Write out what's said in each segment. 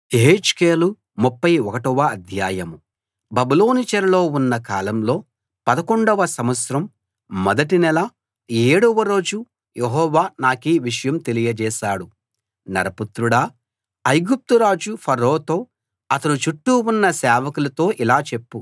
యెహెజ్కేలు ముప్ఫై ఒకటవ అధ్యాయం బబులోను చెరలో ఉన్న కాలంలో పదకొండవ సంవత్సరం మొదటి నెల ఏడవ రోజు యెహోవా నాకీ విషయం తెలియజేశాడు నరపుత్రుడా ఐగుప్తు రాజు ఫరోతో అతని చుట్టూ ఉన్న సేవకులతో ఇలా చెప్పు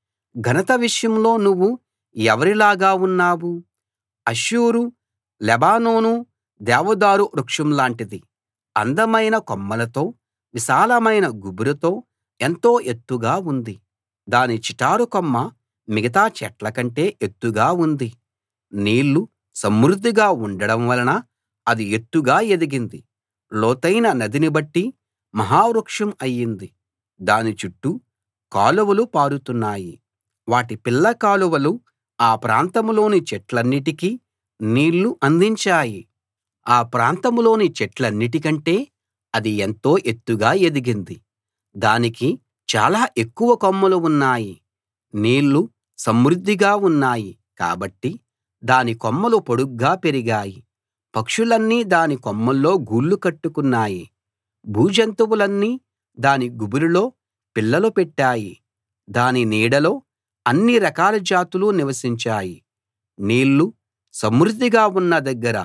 ఘనత విషయంలో నువ్వు ఎవరిలాగా ఉన్నావు అష్షూరు లెబానోను దేవదారు వృక్షం లాంటిది అందమైన కొమ్మలతో విశాలమైన గుబురుతో ఎంతో ఎత్తుగా ఉంది దాని చిటారు కొమ్మ మిగతా చెట్ల కంటే ఎత్తుగా ఉంది నీళ్లు సమృద్ధిగా ఉండడం వలన అది ఎత్తుగా ఎదిగింది లోతైన నదిని బట్టి మహా వృక్షం అయింది దాని చుట్టూ కాలువలు పారుతున్నాయి వాటి పిల్ల కాలువలు ఆ ప్రాంతంలోని చెట్లన్నిటికీ నీళ్లు అందించాయి ఆ ప్రాంతంలోని చెట్లన్నిటికంటే అది ఎంతో ఎత్తుగా ఎదిగింది దానికి చాలా ఎక్కువ కొమ్మలు ఉన్నాయి నీళ్లు సమృద్ధిగా ఉన్నాయి కాబట్టి దాని కొమ్మలు పొడుగ్గా పెరిగాయి పక్షులన్నీ దాని కొమ్మల్లో గూళ్లు కట్టుకున్నాయి భూజంతువులన్నీ దాని గుబురులో పిల్లలు పెట్టాయి దాని నీడలో అన్ని రకాల జాతులు నివసించాయి నీళ్లు సమృద్ధిగా ఉన్న దగ్గర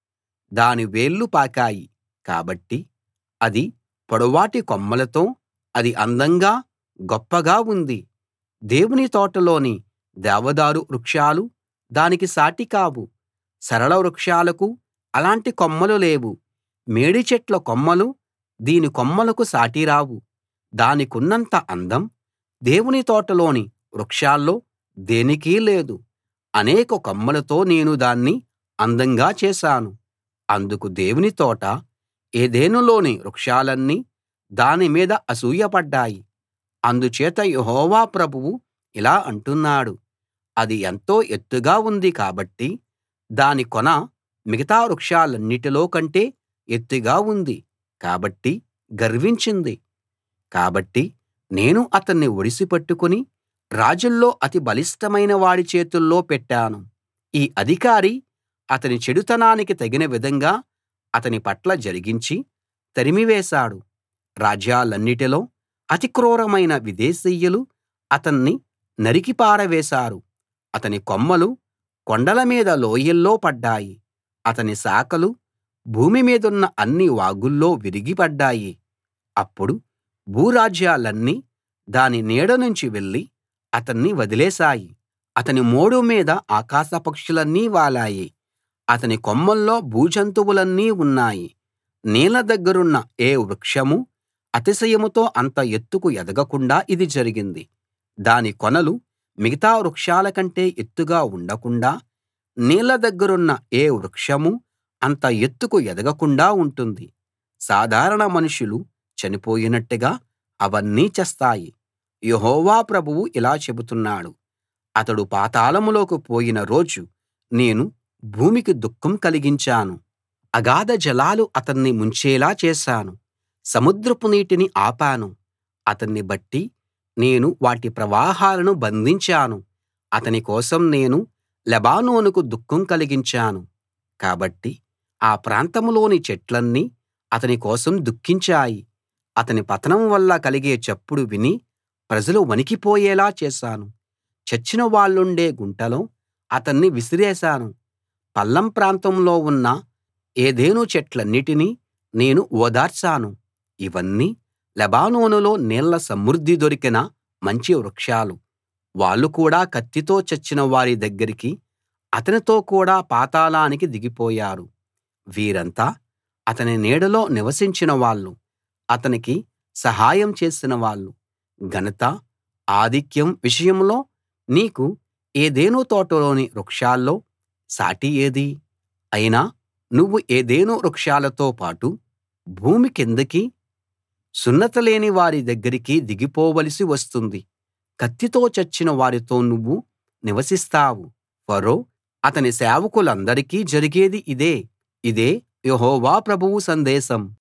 దాని వేళ్ళు పాకాయి కాబట్టి అది పొడవాటి కొమ్మలతో అది అందంగా గొప్పగా ఉంది దేవుని తోటలోని దేవదారు వృక్షాలు దానికి సాటి కావు సరళ వృక్షాలకు అలాంటి కొమ్మలు లేవు మేడి చెట్ల కొమ్మలు దీని కొమ్మలకు సాటి రావు దానికున్నంత అందం దేవుని తోటలోని వృక్షాల్లో దేనికీ లేదు అనేక కొమ్మలతో నేను దాన్ని అందంగా చేశాను అందుకు దేవుని తోట ఏదెనులోని వృక్షాలన్నీ దాని మీద అసూయపడ్డాయి అందుచేత యెహోవా ప్రభువు ఇలా అంటున్నాడు అది ఎంతో ఎత్తుగా ఉంది కాబట్టి దాని కొన మిగతా వృక్షాలన్నిటిలో కంటే ఎత్తుగా ఉంది కాబట్టి గర్వించింది కాబట్టి నేను అతన్ని ఒడిసి పట్టుకుని రాజుల్లో అతి బలిష్ఠమైన వాడి చేతుల్లో పెట్టాను ఈ అధికారి అతని చెడుతనానికి తగిన విధంగా అతని పట్ల జరిగించి తరిమివేశాడు రాజ్యాలన్నిటిలో అతి క్రూరమైన విదేశీయులు అతన్ని నరికి పారవేశారు అతని కొమ్మలు కొండల మీద లోయల్లో పడ్డాయి అతని శాఖలు భూమి మీదున్న అన్ని వాగుల్లో విరిగి పడ్డాయి అప్పుడు భూరాజ్యాలన్నీ దాని నీడ నుంచి వెళ్లి అతన్ని వదిలేశాయి అతని మోడు మీద ఆకాశ పక్షులన్నీ వాలాయి అతని కొమ్మల్లో భూజంతువులన్నీ ఉన్నాయి నీళ్ల దగ్గరున్న ఏ వృక్షమూ అతిశయంతో అంత ఎత్తుకు ఎదగకుండా ఇది జరిగింది దాని కొనలు మిగతా వృక్షాల కంటే ఎత్తుగా ఉండకుండా నీళ్ల దగ్గరున్న ఏ వృక్షమూ అంత ఎత్తుకు ఎదగకుండా ఉంటుంది సాధారణ మనుషులు చనిపోయినట్టుగా అవన్నీ చస్తాయి యెహోవా ప్రభువు ఇలా చెబుతున్నాడు అతడు పాతాళంలోకి పోయిన రోజు నేను భూమికి దుఃఖం కలిగించాను అగాధ జలాలు అతన్ని ముంచేలా చేశాను సముద్రపు నీటిని ఆపాను అతన్ని బట్టి నేను వాటి ప్రవాహాలను బంధించాను అతని కోసం నేను లెబానోనుకు దుఃఖం కలిగించాను కాబట్టి ఆ ప్రాంతంలోని చెట్లన్నీ అతని కోసం దుఃఖించాయి అతని పతనం వల్ల కలిగే చప్పుడు విని ప్రజలు వణికిపోయేలా చేశాను చచ్చిన వాళ్ళుండే గుంటలో అతన్ని విసిరేశాను పల్లం ప్రాంతంలో ఉన్న ఏదెను చెట్లన్నిటినీ నేను ఓదార్చాను ఇవన్నీ లెబానోనులో నీళ్ల సమృద్ధి దొరికిన మంచి వృక్షాలు వాళ్ళు కూడా కత్తితో చచ్చిన వారి దగ్గరికి అతనితో కూడా పాతాళానికి దిగిపోయారు వీరంతా అతని నీడలో నివసించిన వాళ్ళు అతనికి సహాయం చేసిన వాళ్ళు ఘనత ఆధిక్యం విషయంలో నీకు ఏదెను తోటలోని వృక్షాల్లో సాటి ఏది అయినా నువ్వు ఏదెను వృక్షాలతో పాటు భూమి కిందకి సున్నతి లేని వారి దగ్గరికి దిగిపోవలసి వస్తుంది కత్తితో చచ్చిన వారితో నువ్వు నివసిస్తావు ఫరో అతని సేవకులందరికీ జరిగేది ఇదే ఇదే యెహోవా ప్రభువు సందేశం